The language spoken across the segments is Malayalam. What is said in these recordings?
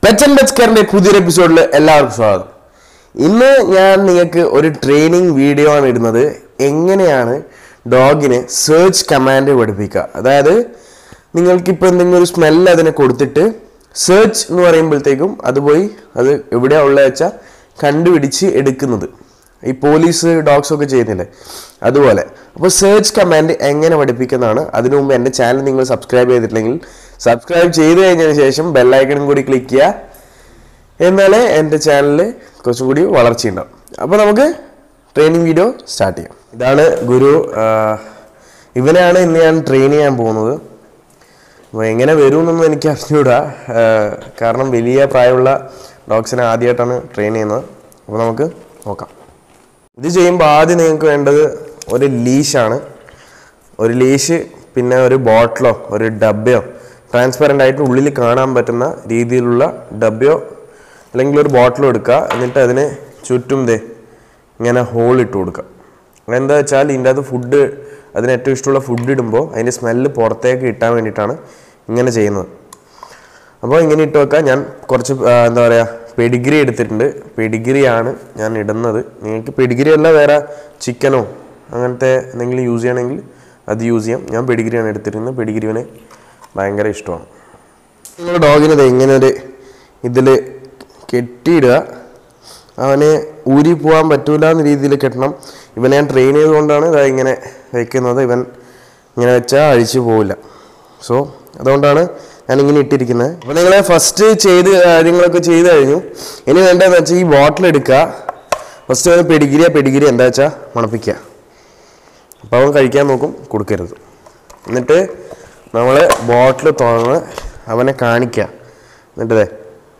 പെച്ചൻ ബെച്ച്കറിന്റെ പുതിയൊരു എപ്പിസോഡിൽ എല്ലാവർക്കും സ്വാഗതം ഇന്ന് ഞാൻ നിങ്ങൾക്ക് ഒരു ട്രെയിനിങ് വീഡിയോ ആണ് ഇടുന്നത് എങ്ങനെയാണ് ഡോഗിന് സെർച്ച് കമാൻഡ് പഠിപ്പിക്കുക അതായത് നിങ്ങൾക്കിപ്പോൾ എന്തെങ്കിലും ഒരു സ്മെല്ല് അതിനെ കൊടുത്തിട്ട് സെർച്ച് എന്ന് പറയുമ്പോഴത്തേക്കും അത് പോയി അത് എവിടെയാണ് ഉള്ളത് വെച്ചാൽ കണ്ടുപിടിച്ച് എടുക്കുന്നത് ഈ പോലീസ് ഡോഗ്സ് ഒക്കെ ചെയ്യുന്നില്ലേ അതുപോലെ അപ്പോൾ സെർച്ച് കമാൻഡ് എങ്ങനെ പഠിപ്പിക്കുന്നതാണ് അതിനു മുമ്പ് എൻ്റെ ചാനൽ നിങ്ങൾ സബ്സ്ക്രൈബ് ചെയ്തിട്ടില്ലെങ്കിൽ സബ്സ്ക്രൈബ് ചെയ്ത് കഴിഞ്ഞതിന് ശേഷം ബെല്ലൈക്കണും കൂടി ക്ലിക്ക് ചെയ്യുക എന്നാലേ എൻ്റെ ചാനലിൽ കുറച്ചും കൂടി വളർച്ചയുണ്ടാവും അപ്പോൾ നമുക്ക് ട്രെയിനിങ് വീഡിയോ സ്റ്റാർട്ട് ചെയ്യാം ഇതാണ് ഗുരു ആ, ഇവനെയാണ് ഇന്ന് ഞാൻ ട്രെയിൻ ചെയ്യാൻ പോകുന്നത് അപ്പോൾ എങ്ങനെ വരുമെന്നൊന്നും എനിക്ക് അറിഞ്ഞൂടാ ആ, കാരണം വലിയ പ്രായമുള്ള ഡോഗ്സിനെ ആദ്യമായിട്ടാണ് ട്രെയിൻ ചെയ്യുന്നത് അപ്പോൾ നമുക്ക് നോക്കാം ഇത് ചെയ്യുമ്പോൾ ആദ്യം നിങ്ങൾക്ക് വേണ്ടത് ഒരു ലീഷാണ് ഒരു ലീഷ് പിന്നെ ഒരു ബോട്ടിലോ ഒരു ഡബ്ബയോ ട്രാൻസ്പെറൻ്റ് ആയിട്ട് ഉള്ളിൽ കാണാൻ പറ്റുന്ന രീതിയിലുള്ള ഡബ്ബയോ അല്ലെങ്കിൽ ഒരു ബോട്ടിലോ എടുക്കുക എന്നിട്ട് അതിന് ചുറ്റും ദേ ഇങ്ങനെ ഹോൾ ഇട്ട് കൊടുക്കുക എന്താ വെച്ചാൽ ഇതിൻ്റെ അകത്ത് ഫുഡ് അതിന് ഏറ്റവും ഇഷ്ടമുള്ള ഫുഡ് ഇടുമ്പോൾ അതിൻ്റെ സ്മെല്ല് പുറത്തേക്ക് കിട്ടാൻ വേണ്ടിയിട്ടാണ് ഇങ്ങനെ ചെയ്യുന്നത് അപ്പോൾ ഇങ്ങനെ ഇട്ട് വെക്കാം ഞാൻ കുറച്ച് ആ, എന്താ പറയുക പെഡിഗ്രി എടുത്തിട്ടുണ്ട് പെഡിഗ്രിയാണ് ഞാൻ ഇടുന്നത് നിങ്ങൾക്ക് പെഡിഗ്രി അല്ല വേറെ ചിക്കനോ അങ്ങനത്തെ എന്തെങ്കിലും യൂസ് ചെയ്യണമെങ്കിൽ അത് യൂസ് ചെയ്യാം ഞാൻ പെഡിഗ്രിയാണ് എടുത്തിരുന്നത് പെഡിഗ്രിവിനെ ഭയങ്കര ഇഷ്ടമാണ് നിങ്ങൾ ഡോഗിന് ഇത് ഇങ്ങനെ ഒരു ഇതിൽ കെട്ടിയിടുക അവന് ഊരി പോകാൻ പറ്റൂല എന്ന രീതിയിൽ കെട്ടണം ഇവനെ ഞാൻ ട്രെയിൻ ചെയ്തുകൊണ്ടാണ് ഇതാ ഇങ്ങനെ വെക്കുന്നത് ഇവൻ ഇങ്ങനെ വെച്ചാൽ അഴിച്ചു പോവില്ല സോ അതുകൊണ്ടാണ് ഞാൻ ഇങ്ങനെ ഇട്ടിരിക്കുന്നത് അപ്പോൾ നിങ്ങൾ ഫസ്റ്റ് ചെയ്ത് കാര്യങ്ങളൊക്കെ ചെയ്ത് കഴിഞ്ഞു ഇനി വേണ്ടതെന്ന് വെച്ചാൽ ഈ ബോട്ടിൽ എടുക്കുക ഫസ്റ്റ് അവന് പെഡിഗിരിയ പെഡിഗിരി എന്താ വെച്ചാൽ മണപ്പിക്കുക അപ്പോൾ അവൻ കഴിക്കാൻ നോക്കും കൊടുക്കരുത് എന്നിട്ട് നമ്മൾ ബോട്ടിൽ തുറന്ന് അവനെ കാണിക്കുക എന്നിട്ട് ദേ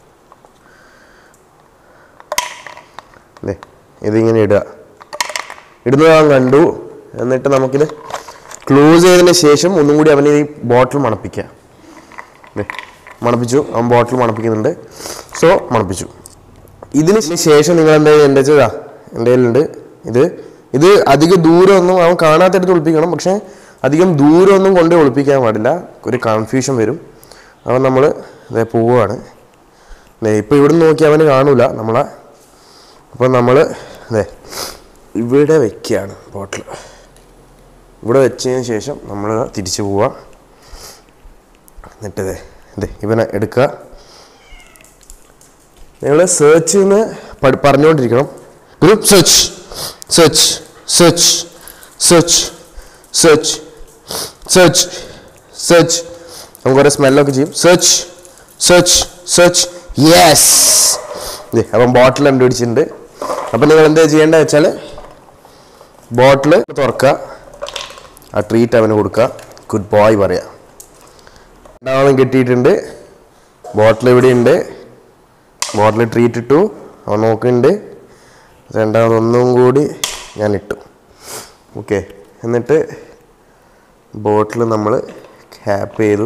ദേ ഇതിങ്ങനെ ഇടുക ഇടുന്നത് അവൻ കണ്ടു എന്നിട്ട് നമുക്കിത് ക്ലോസ് ചെയ്തതിന് ശേഷം ഒന്നും കൂടി അവന് ഈ ബോട്ടിൽ മണപ്പിക്കുക ദേ മണപ്പിച്ചു അവൻ ബോട്ടിൽ മണപ്പിക്കുന്നുണ്ട് സോ മണപ്പിച്ചു ഇതിന് ശേഷം നിങ്ങൾ എന്താ എൻ്റെ വെച്ചാ എൻ്റെ കയ്യിലുണ്ട് ഇത് ഇത് അധികം ദൂരമൊന്നും അവൻ കാണാത്തടുത്ത് ഒളിപ്പിക്കണം പക്ഷേ അധികം ദൂരമൊന്നും കൊണ്ട് ഒളിപ്പിക്കാൻ പാടില്ല ഒരു കൺഫ്യൂഷൻ വരും അവൻ നമ്മൾ ഇതേ പോവുകയാണ് ഇപ്പോൾ ഇവിടെ നോക്കി അവന് കാണൂല നമ്മളെ അപ്പോൾ നമ്മൾ അതെ ഇവിടെ വെക്കുകയാണ് ബോട്ടിൽ ഇവിടെ വെച്ചതിന് ശേഷം നമ്മൾ തിരിച്ചു പോവുക എന്നിട്ട് ഇതേ ഇതേ ഇവനെ എടുക്കുക നിങ്ങൾ സെർച്ച് എന്ന് പഠി പറഞ്ഞുകൊണ്ടിരിക്കണം group search search search search search search search നമുക്ക് കുറേ സ്മെല്ലൊക്കെ ചെയ്യും സെർച്ച് സെർച്ച് സെർച്ച് യെസ് ഇതേ അപ്പം ബോട്ടിൽ കണ്ടുപിടിച്ചിട്ടുണ്ട് അപ്പം നിങ്ങൾ എന്താ ചെയ്യേണ്ടത് വെച്ചാൽ ബോട്ടിൽ തുറക്കുക ആ ട്രീറ്റ് അവന് കൊടുക്കുക ഗുഡ് ബോയ് പറയാം രണ്ടാമതും കിട്ടിയിട്ടുണ്ട് ബോട്ടിൽ ഇവിടെയുണ്ട് ബോട്ടിൽ ട്രീറ്റ് ഇട്ടു അവൻ നോക്കുന്നുണ്ട് രണ്ടാമതൊന്നും കൂടി ഞാൻ ഇട്ടു ഓക്കെ എന്നിട്ട് ബോട്ടിൽ നമ്മൾ ക്യാപ്പ് ചെയ്തു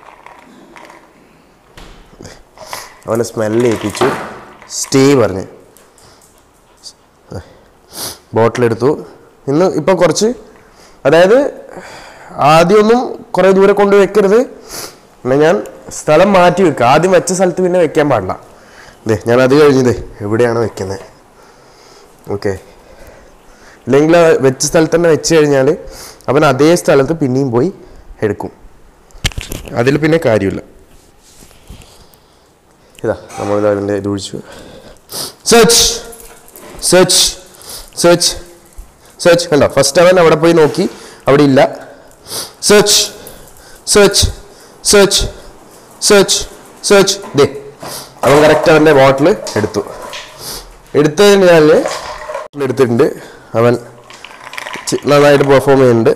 അവനെ സ്മെല്ല് ഏൽപ്പിച്ചു സ്റ്റേ പറഞ്ഞ് ബോട്ടിലെടുത്തു ഇന്ന് ഇപ്പം കുറച്ച് അതായത് ആദ്യമൊന്നും കുറേ ദൂരെ കൊണ്ട് വെക്കരുത് പിന്നെ ഞാൻ സ്ഥലം മാറ്റി വെക്കുക ആദ്യം വെച്ച സ്ഥലത്ത് പിന്നെ വെക്കാൻ പാടില്ല ഇതേ ഞാൻ അത് കഴിഞ്ഞത് എവിടെയാണ് വെക്കുന്നത് ഓക്കെ ഇല്ലെങ്കിൽ ആ വെച്ച സ്ഥലത്ത് തന്നെ വെച്ച് കഴിഞ്ഞാൽ അവൻ അതേ സ്ഥലത്ത് പിന്നെയും പോയി എടുക്കും അതിൽ പിന്നെ കാര്യമില്ല ഇതാ നമ്മൾ അതിൻ്റെ ഇത് ഒഴിച്ചു സെർച്ച് സെർച്ച് സെർച്ച് സെർച്ച് കണ്ടോ ഫസ്റ്റ് അവൻ അവിടെ പോയി നോക്കി അവിടെ ഇല്ല search search search search search ദേ അവൻ കറക്റ്റ് അവൻ്റെ ബോട്ടിൽ എടുത്തു എടുത്തു കഴിഞ്ഞാൽ എടുത്തിട്ടുണ്ട് അവൻ ചി- നന്നായിട്ട് പെർഫോം ചെയ്യുന്നുണ്ട്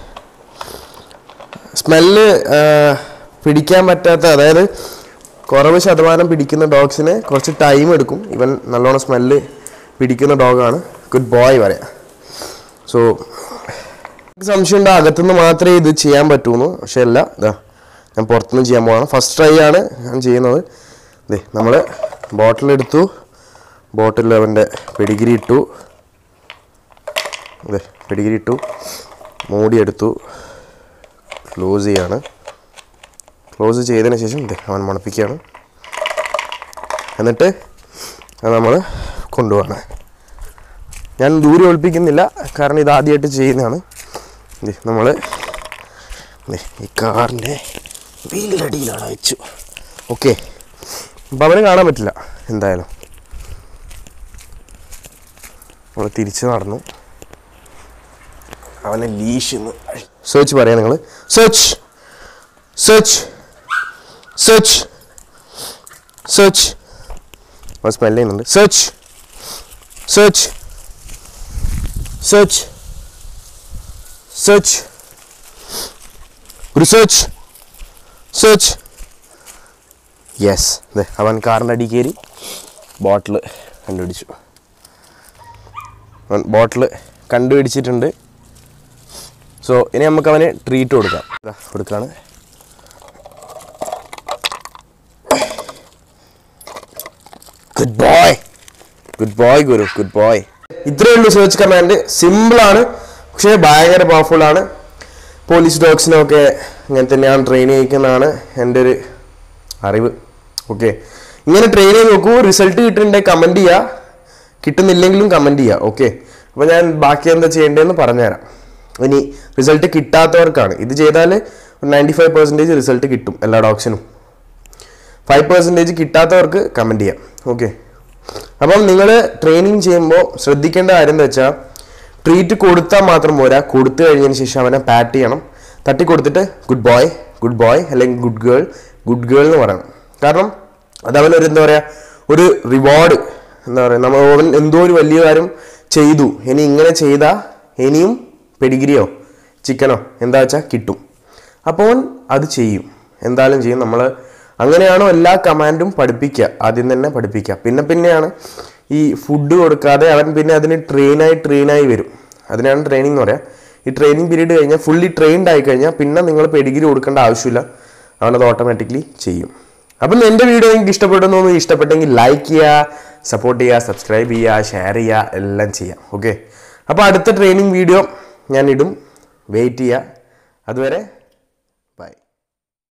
സ്മെല്ല് പിടിക്കാൻ പറ്റാത്ത അതായത് കുറവ് ശതമാനം പിടിക്കുന്ന ഡോഗ്സിന് കുറച്ച് ടൈം എടുക്കും ഇവൻ നല്ലോണം സ്മെല്ല് പിടിക്കുന്ന ഡോഗാണ് ഗുഡ് ബോയ് പറയാം സോ സംശയമുണ്ട് അകത്തുനിന്ന് മാത്രമേ ഇത് ചെയ്യാൻ പറ്റൂന്ന് പക്ഷെ അല്ല ഇതാ ഞാൻ പുറത്തുനിന്ന് ചെയ്യാൻ പോവാണ് ഫസ്റ്റ് ട്രൈ ആണ് ഞാൻ ചെയ്യുന്നത് ഇതേ നമ്മൾ ബോട്ടിലെടുത്തു ബോട്ടിൽ അവൻ്റെ പെഡിഗിരി ഇട്ടു അതെ പെഡിഗിരി ഇട്ടു മൂടിയെടുത്തു ക്ലോസ് ചെയ്യാണ് ക്ലോസ് ചെയ്തതിന് ശേഷം ദേ അവൻ മണപ്പിക്കുകയാണ് എന്നിട്ട് അത് നമ്മൾ കൊണ്ടുപോകണം ഞാൻ ദൂരെ ഒളിപ്പിക്കുന്നില്ല കാരണം ഇത് ആദ്യമായിട്ട് ചെയ്യുന്നതാണ് നമ്മൾ ഈ കാറിൻ്റെ വീലിൻ്റെ അടിയിലാണ് വെച്ചു ഓക്കെ അപ്പം അവന് കാണാൻ പറ്റില്ല എന്തായാലും നമ്മൾ തിരിച്ച് നടന്നു അവനെ ലീഷ് സെർച്ച് പറയാം നിങ്ങൾ സെർച്ച് സെർച്ച് സെർച്ച് സെർച്ച് അവൻ സ്മെല് ചെയ്യുന്നുണ്ട് സെർച്ച് സെർച്ച് സെർച്ച് സെർച്ച് ഒരു സെർച്ച് സെർച്ച് യെസ് അതെ അവൻ കാറിൻ്റെ അടി കയറി ബോട്ടിൽ കണ്ടുപിടിച്ചു അവൻ ബോട്ടിൽ കണ്ടുപിടിച്ചിട്ടുണ്ട് സോ ഇനി നമുക്ക് അവന് ട്രീറ്റ് കൊടുക്കാം ഇതാ കൊടുക്കാണ് ഗുഡ് ബോയ് ഗുഡ് ബോയ് ഗുരു ഗുഡ് ബോയ് ഇത്രയേ ഉള്ളൂ സെർച്ച് കമാൻഡ് സിമ്പിളാണ് പക്ഷേ ഭയങ്കര പവർഫുൾ ആണ് പോലീസ് ഡോഗ്സിനൊക്കെ ഇങ്ങനെ തന്നെയാണ് ട്രെയിൻ ചെയ്യിക്കുന്നതാണ് എൻ്റെ ഒരു അറിവ് ഓക്കെ ഇങ്ങനെ ട്രെയിൻ ചെയ്ത് നോക്കൂ റിസൾട്ട് കിട്ടുന്നുണ്ടെങ്കിൽ കമൻറ്റ് ചെയ്യുക കിട്ടുന്നില്ലെങ്കിലും കമൻറ്റ് ചെയ്യുക ഓക്കെ അപ്പോൾ ഞാൻ ബാക്കി എന്താ ചെയ്യേണ്ടതെന്ന് പറഞ്ഞുതരാം ഇനി റിസൾട്ട് കിട്ടാത്തവർക്കാണ് ഇത് ചെയ്താൽ നയൻറ്റി ഫൈവ് പെർസെൻറ്റേജ് റിസൾട്ട് കിട്ടും എല്ലാ ഡോഗ്സിനും ഫൈവ് പെർസെൻറ്റേജ് കിട്ടാത്തവർക്ക് കമൻറ്റ് ചെയ്യാം ഓക്കെ അപ്പം നിങ്ങൾ ട്രെയിനിങ് ചെയ്യുമ്പോൾ ശ്രദ്ധിക്കേണ്ട കാര്യം എന്താ വെച്ചാൽ ട്രീറ്റ് കൊടുത്താൽ മാത്രം പോരാ കൊടുത്തു കഴിഞ്ഞതിന് ശേഷം അവനെ പാറ്റ് ചെയ്യണം തട്ടി കൊടുത്തിട്ട് ഗുഡ് ബോയ് ഗുഡ് ബോയ് അല്ലെങ്കിൽ ഗുഡ് ഗേൾ ഗുഡ് ഗേൾ എന്ന് പറയണം കാരണം അത് അവനൊരു എന്താ പറയുക ഒരു റിവാർഡ് എന്താ പറയുക നമ്മൾ അവൻ എന്തോ ഒരു വലിയ കാര്യം ചെയ്തു ഇനി ഇങ്ങനെ ചെയ്താൽ ഇനിയും പെഡിഗ്രിയോ ചിക്കനോ എന്താ വെച്ചാൽ കിട്ടും അപ്പോൾ അവൻ അത് ചെയ്യും എന്തായാലും ചെയ്യും നമ്മൾ അങ്ങനെയാണോ എല്ലാ കമാൻഡും പഠിപ്പിക്കുക ആദ്യം തന്നെ പഠിപ്പിക്കുക പിന്നെ പിന്നെയാണ് ഈ ഫുഡ് കൊടുക്കാതെ അവൻ പിന്നെ അതിന് ട്രെയിനായി ട്രെയിനായി വരും അതിനാണ് ട്രെയിനിങ് എന്ന് പറയുക ഈ ട്രെയിനിങ് പീരീഡ് കഴിഞ്ഞാൽ ഫുള്ളി ട്രെയിൻഡ് ആയി കഴിഞ്ഞാൽ പിന്നെ നിങ്ങൾ പെഡിഗ്രി കൊടുക്കേണ്ട ആവശ്യമില്ല അവനത് ഓട്ടോമാറ്റിക്കലി ചെയ്യും അപ്പം എൻ്റെ വീഡിയോ നിങ്ങൾക്ക് ഇഷ്ടപ്പെടുന്നു എന്ന് ഇഷ്ടപ്പെട്ടെങ്കിൽ ലൈക്ക് ചെയ്യുക സപ്പോർട്ട് ചെയ്യുക സബ്സ്ക്രൈബ് ചെയ്യുക ഷെയർ ചെയ്യുക എല്ലാം ചെയ്യാം ഓക്കെ അപ്പോൾ അടുത്ത ട്രെയിനിങ് വീഡിയോ ഞാൻ ഇടും വെയിറ്റ് ചെയ്യുക അതുവരെ